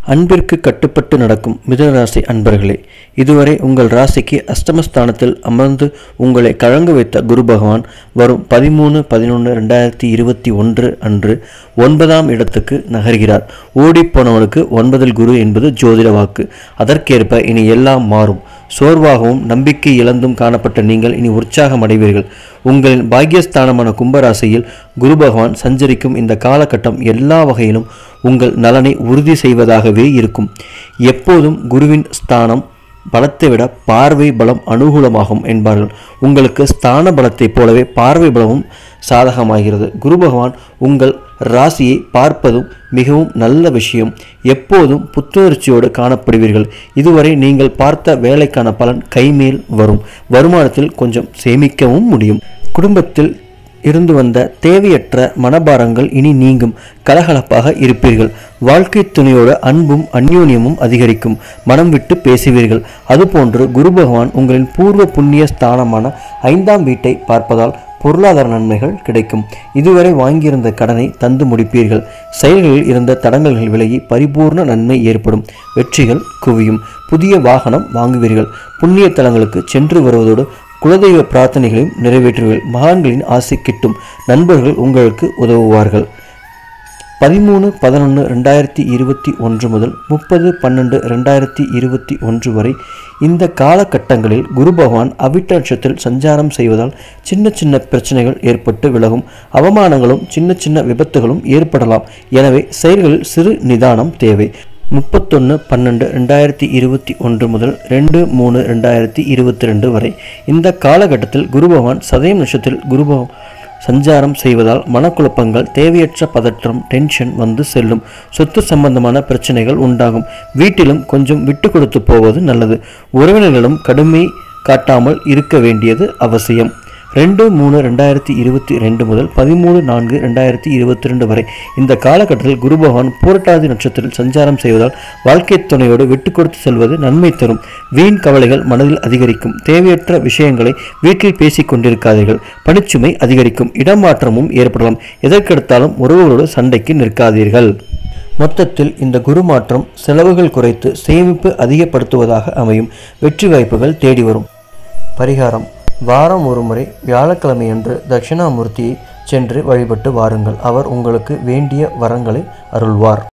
அன்பிற்கு கட்டுப்பட்டு நடக்கும் மிதுனராசி அன்பர்களே இதுவரை உங்கள் ராசிக்கு அஷ்டமஸ்தானத்தில் அமர்ந்து உங்களை கழங்க வைத்த குரு பகவான் வரும் பதிமூணு பதினொன்று ரெண்டாயிரத்தி இருபத்தி ஒன்று அன்று ஒன்பதாம் இடத்துக்கு நகர்கிறார் ஓடிப்போனவனுக்கு ஒன்பதில் குரு என்பது ஜோதிட வாக்கு அதற்கேற்ப இனி எல்லாம் மாறும் சோர்வாகவும் நம்பிக்கை இழந்தும் காணப்பட்ட நீங்கள் இனி உற்சாகம் அடைவீர்கள் உங்களின் பாக்கியஸ்தானமான கும்பராசியில் குரு பகவான் சஞ்சரிக்கும் இந்த காலகட்டம் எல்லா வகையிலும் உங்கள் நலனை உறுதி செய்வதாகவே இருக்கும் எப்போதும் குருவின் ஸ்தானம் பலத்தை விட பார்வை பலம் அனுகூலமாகும் என்பார்கள் உங்களுக்கு ஸ்தான பலத்தைப் போலவே பார்வை பலமும் சாதகமாகிறது குரு பகவான் உங்கள் ராசியை பார்ப்பதும் மிகவும் நல்ல விஷயம் எப்போதும் புத்துணர்ச்சியோடு காணப்படுவீர்கள் இதுவரை நீங்கள் பார்த்த வேலைக்கான பலன் கைமேல் வரும் வருமானத்தில் கொஞ்சம் சேமிக்கவும் முடியும் குடும்பத்தில் இருந்து வந்த தேவையற்ற மனபாரங்கள் இனி நீங்கும் கலகலப்பாக இருப்பீர்கள் வாழ்க்கை துணையோட அன்பும் அந்யோன்யமும் அதிகரிக்கும் மனம் விட்டு பேசுவீர்கள் அதுபோன்று குரு பகவான் உங்களின் பூர்வ புண்ணிய ஸ்தானமான ஐந்தாம் வீட்டை பார்ப்பதால் பொருளாதார நன்மைகள் கிடைக்கும் இதுவரை வாங்கியிருந்த கடனை தந்து முடிப்பீர்கள் செயல்களில் இருந்த தடங்கல்கள் விலகி பரிபூர்ண நன்மை ஏற்படும் வெற்றிகள் குவியும் புதிய வாகனம் வாங்குவீர்கள் புண்ணிய தலங்களுக்கு சென்று வருவதோடு குலதெய்வ பிரார்த்தனைகளையும் நிறைவேற்றுவீர்கள் மகான்களின் ஆசை கிட்டும் நண்பர்கள் உங்களுக்கு உதவுவார்கள் பதிமூணு பதினொன்று ரெண்டாயிரத்தி இருபத்தி ஒன்று முதல் முப்பது பன்னெண்டு ரெண்டாயிரத்தி இருபத்தி ஒன்று வரை இந்த காலகட்டங்களில் குரு பகவான் அவிட்ட நட்சத்திரத்தில் சஞ்சாரம் செய்வதால் சின்ன சின்ன பிரச்சனைகள் ஏற்பட்டு விலகும் அவமானங்களும் சின்ன சின்ன விபத்துகளும் ஏற்படலாம் எனவே செயல்களில் சிறு நிதானம் தேவை முப்பத்தொன்று பன்னெண்டு ரெண்டாயிரத்தி இருபத்தி ஒன்று முதல் ரெண்டு மூணு ரெண்டாயிரத்தி இருபத்தி ரெண்டு வரை இந்த காலகட்டத்தில் குரு பகவான் சதயம் நட்சத்திரத்தில் குரு பகவான் சஞ்சாரம் செய்வதால் மனக்குழப்பங்கள் தேவையற்ற பதற்றம் டென்ஷன் வந்து செல்லும் சொத்து சம்பந்தமான பிரச்சனைகள் உண்டாகும் வீட்டிலும் கொஞ்சம் விட்டு கொடுத்து போவது நல்லது உறவினர்களிடம் கடுமை காட்டாமல் இருக்க வேண்டியது அவசியம் ரெண்டு மூணு ரெண்டாயிரத்தி இருபத்தி ரெண்டு முதல் பதிமூணு நான்கு ரெண்டாயிரத்தி இருபத்தி ரெண்டு வரை இந்த காலகட்டத்தில் குரு பகவான் பூரட்டாதி நட்சத்திரத்தில் சஞ்சாரம் செய்வதால் வாழ்க்கை துணையோடு விட்டு கொடுத்து செல்வது நன்மை தரும் வீண் கவலைகள் மனதில் அதிகரிக்கும் தேவையற்ற விஷயங்களை வீட்டில் பேசிக் கொண்டிருக்காதீர்கள் பணிச்சுமை அதிகரிக்கும் இடமாற்றமும் ஏற்படலாம் எதற்கெடுத்தாலும் உறவுகளோடு சண்டைக்கு நிற்காதீர்கள் மொத்தத்தில் இந்த குரு மாற்றம் செலவுகள் குறைத்து சேமிப்பு அதிகப்படுத்துவதாக அமையும் வெற்றி வாய்ப்புகள் தேடி வரும் பரிகாரம் வாரம் ஒரு முறை வியாழக்கிழமையன்று தட்சிணாமூர்த்தியை சென்று வழிபட்டு வாருங்கள் அவர் உங்களுக்கு வேண்டிய வரங்களை அருள்வார்